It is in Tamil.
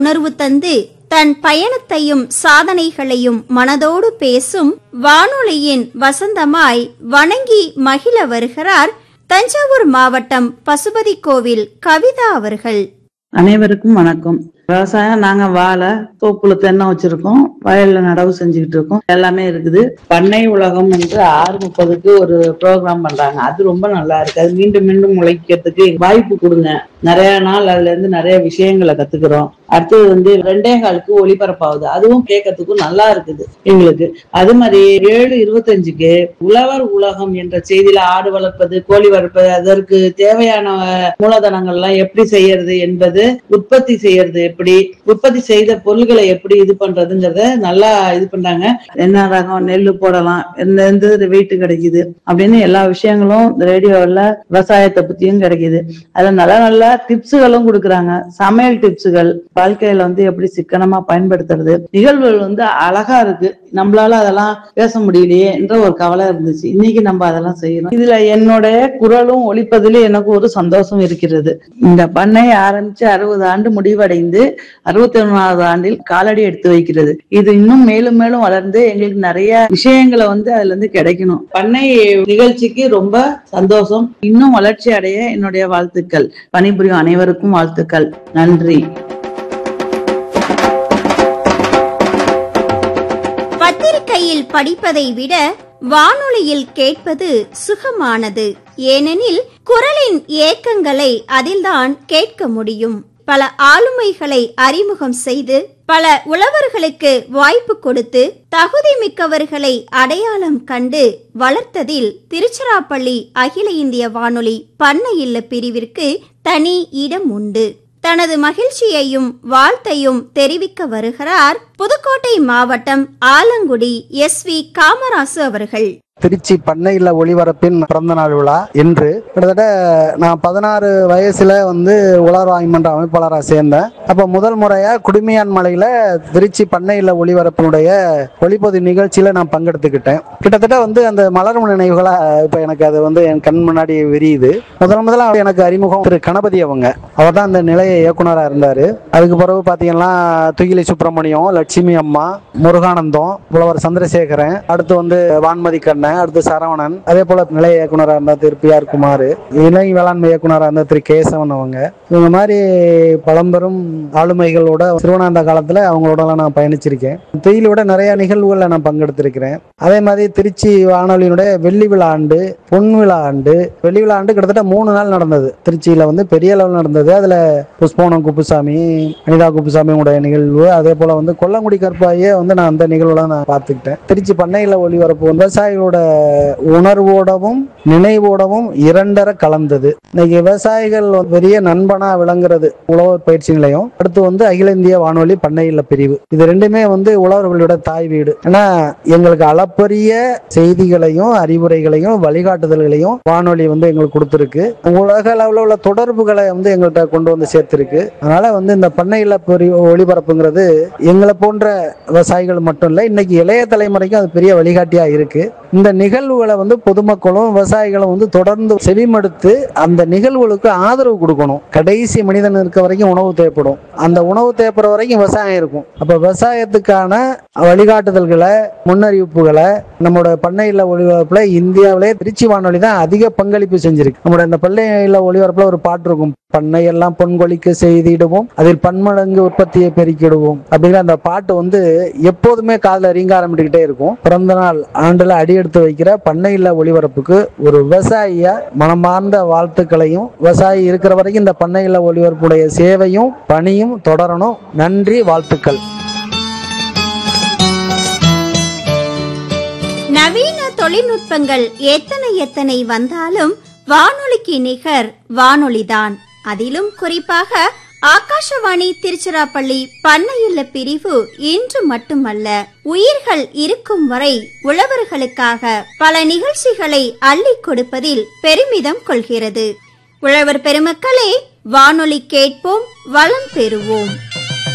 உணர்வு தந்து தன் பயணத்தையும் சாதனைகளையும் மனதோடு பேசும் வானொலியின் வசந்தமாய் வணங்கி மகிழ வருகிறார் தஞ்சாவூர் மாவட்டம் பசுபதி கோவில் கவிதா அவர்கள் அனைவருக்கும் வணக்கம் விவசாயம் நாங்க வாழை தோப்புல தென்னை வச்சிருக்கோம் வயல்ல நடவு செஞ்சுக்கிட்டு இருக்கோம் எல்லாமே இருக்குது பண்ணை உலகம் என்று ஆறு முப்பதுக்கு ஒரு ப்ரோக்ராம் பண்றாங்க அது ரொம்ப நல்லா இருக்கு அது மீண்டும் மீண்டும் முளைக்கிறதுக்கு வாய்ப்பு கொடுங்க நிறைய நாள் அதுல இருந்து நிறைய விஷயங்களை கத்துக்கிறோம் அடுத்தது வந்து ரெண்டே காலுக்கு ஒளிபரப்பாகுது அதுவும் கேட்கறதுக்கும் நல்லா இருக்குது எங்களுக்கு அது மாதிரி ஏழு இருபத்தஞ்சுக்கு உழவர் உலகம் என்ற செய்தியில ஆடு வளர்ப்பது கோழி வளர்ப்பது அதற்கு தேவையான மூலதனங்கள் எல்லாம் எப்படி செய்யறது என்பது உற்பத்தி செய்யறது எப்படி உற்பத்தி செய்த பொருள்களை எப்படி இது பண்றதுங்கிறத நல்லா இது பண்றாங்க என்ன ரகம் நெல் போடலாம் எந்த எந்த வெயிட் கிடைக்குது அப்படின்னு எல்லா விஷயங்களும் ரேடியோவில் விவசாயத்தை பத்தியும் கிடைக்குது அதுல நல்ல நல்ல டிப்ஸுகளும் கொடுக்குறாங்க சமையல் டிப்ஸுகள் வாழ்க்கையில வந்து எப்படி சிக்கனமா பயன்படுத்துறது நிகழ்வுகள் வந்து அழகா இருக்கு நம்மளால அதெல்லாம் பேச முடியலையே என்ற ஒரு கவலை இருந்துச்சு இன்னைக்கு நம்ம அதெல்லாம் செய்யறோம் இதுல என்னுடைய குரலும் ஒழிப்பதில் எனக்கு ஒரு சந்தோஷம் இருக்கிறது இந்த பண்ணை ஆரம்பிச்சு அறுபது ஆண்டு முடிவடைந்து அறுபத்தி ஒன்னாவது ஆண்டில் காலடி எடுத்து வைக்கிறது இது இன்னும் மேலும் மேலும் வளர்ந்து எங்களுக்கு நிறைய விஷயங்களை வந்து அதுல இருந்து கிடைக்கணும் பண்ணை நிகழ்ச்சிக்கு ரொம்ப சந்தோஷம் இன்னும் வளர்ச்சி அடைய என்னுடைய வாழ்த்துக்கள் பணிபுரியும் அனைவருக்கும் வாழ்த்துக்கள் நன்றி பத்திரிகையில் படிப்பதை விட வானொலியில் கேட்பது சுகமானது ஏனெனில் குரலின் ஏக்கங்களை அதில்தான் கேட்க முடியும் பல ஆளுமைகளை அறிமுகம் செய்து பல உழவர்களுக்கு வாய்ப்பு கொடுத்து தகுதி மிக்கவர்களை அடையாளம் கண்டு வளர்த்ததில் திருச்சிராப்பள்ளி அகில இந்திய வானொலி பண்ண இல்ல பிரிவிற்கு தனி இடம் உண்டு தனது மகிழ்ச்சியையும் வாழ்த்தையும் தெரிவிக்க வருகிறார் புதுக்கோட்டை மாவட்டம் ஆலங்குடி எஸ் வி காமராசு அவர்கள் திருச்சி பண்ணையில் ஒளிபரப்பின் பிறந்த நாள் விழா இன்று கிட்டத்தட்ட நான் பதினாறு வயசுல வந்து உலர் மன்ற அமைப்பாளராக சேர்ந்தேன் அப்போ முதல் முறையா குடுமியான் மலையில திருச்சி பண்ணையில் ஒளிபரப்பினுடைய ஒளிப்பதி நிகழ்ச்சியில நான் பங்கெடுத்துக்கிட்டேன் கிட்டத்தட்ட வந்து அந்த மலரும் நினைவுகளா இப்போ எனக்கு அது வந்து என் கண் முன்னாடி விரியுது முதல் முதல்ல எனக்கு அறிமுகம் திரு கணபதி அவங்க அவர் தான் அந்த நிலைய இயக்குனராக இருந்தார் அதுக்கு பிறகு பார்த்தீங்கன்னா துகிலி சுப்பிரமணியம் லட்சுமி அம்மா முருகானந்தம் புலவர் சந்திரசேகரன் அடுத்து வந்து வான்மதி கண்ணன் அடுத்து சரவணன் அதே போல நிலைய இயக்குனராக இருந்தா திரு பி ஆர் குமார் இணை வேளாண்மை இயக்குனராக இருந்தா திரு கேசவன் அவங்க இவங்க மாதிரி பழம்பெரும் ஆளுமைகளோட திருவண்ணாந்த காலத்துல அவங்களோட நான் பயணிச்சிருக்கேன் துயிலோட நிறைய நிகழ்வுகள்ல நான் பங்கெடுத்திருக்கிறேன் அதே மாதிரி திருச்சி வானொலியினுடைய வெள்ளி விழா ஆண்டு பொன் விழா ஆண்டு வெள்ளி விழா ஆண்டு கிட்டத்தட்ட மூணு நாள் நடந்தது திருச்சியில வந்து பெரிய அளவில் நடந்தது அதுல புஷ்பவனம் குப்புசாமி அனிதா குப்புசாமியோட நிகழ்வு அதே போல வந்து கொல்லங்குடி கற்பாயே வந்து நான் அந்த நிகழ்வுல நான் பார்த்துக்கிட்டேன் திருச்சி பண்ணையில ஒளிபரப்பு வந்து விவசாயிகளோட உணர்வோடவும் நினைவோடவும் இரண்டர கலந்தது இன்னைக்கு விவசாயிகள் வந்து பெரிய நண்பனா விளங்குறது உழவர் பயிற்சி நிலையம் அடுத்து வந்து அகில இந்திய வானொலி பண்ணையில பிரிவு இது ரெண்டுமே வந்து உழவர்களோட தாய் வீடு ஏன்னா எங்களுக்கு அளப்பரிய செய்திகளையும் அறிவுரைகளையும் வழிகாட்டுதல்களையும் வானொலி வந்து எங்களுக்கு கொடுத்துருக்கு உலக அளவில் உள்ள தொடர்புகளை வந்து எங்கள்கிட்ட கொண்டு வந்து சேர்த்திருக்கு அதனால வந்து இந்த பண்ணையில பிரிவு ஒளிபரப்புங்கிறது எங்களை போன்ற விவசாயிகள் மட்டும் இல்லை இன்னைக்கு இளைய தலைமுறைக்கும் அது பெரிய வழிகாட்டியா இருக்கு இந்த நிகழ்வுகளை வந்து பொதுமக்களும் விவசாயிகளும் வந்து தொடர்ந்து செவிமடுத்து அந்த நிகழ்வுகளுக்கு ஆதரவு கொடுக்கணும் கடைசி மனிதன் இருக்க வரைக்கும் உணவு தேவைப்படும் அந்த உணவு தேவைப்படுற வரைக்கும் விவசாயம் இருக்கும் அப்ப விவசாயத்துக்கான வழிகாட்டுதல்களை முன்னறிவிப்புகளை நம்மளோட பண்ணையில ஒளிபரப்புல இந்தியாவிலே திருச்சி வானொலி தான் அதிக பங்களிப்பு செஞ்சிருக்கு நம்மளோட இந்த பண்ணையில ஒளிபரப்புல ஒரு பாட்டு இருக்கும் பண்ணையெல்லாம் பொன்கொழிக்க செய்திடுவோம் அதில் பன்மடங்கு உற்பத்தியை பெருக்கிடுவோம் அப்படிங்கிற அந்த பாட்டு வந்து எப்போதுமே காதுல ரீங்க ஆரம்பிட்டுக்கிட்டே இருக்கும் பிறந்த நாள் ஆண்டுல அடியெடுத்து வைக்கிற பண்ணையில ஒளிபரப்புக்கு ஒரு விவசாயியா மனமார்ந்த வாழ்த்துக்களையும் விவசாயி இருக்கிற வரைக்கும் இந்த பண்ணையில ஒளிபரப்புடைய சேவையும் பணியும் தொடரணும் நன்றி வாழ்த்துக்கள் நவீன தொழில்நுட்பங்கள் எத்தனை எத்தனை வந்தாலும் வானொலிக்கு நிகர் வானொலிதான் அதிலும் குறிப்பாக ஆகாஷவாணி திருச்சிராப்பள்ளி பண்ணையுள்ள பிரிவு இன்று மட்டுமல்ல உயிர்கள் இருக்கும் வரை உழவர்களுக்காக பல நிகழ்ச்சிகளை அள்ளிக் கொடுப்பதில் பெருமிதம் கொள்கிறது உழவர் பெருமக்களே வானொலி கேட்போம் வளம் பெறுவோம்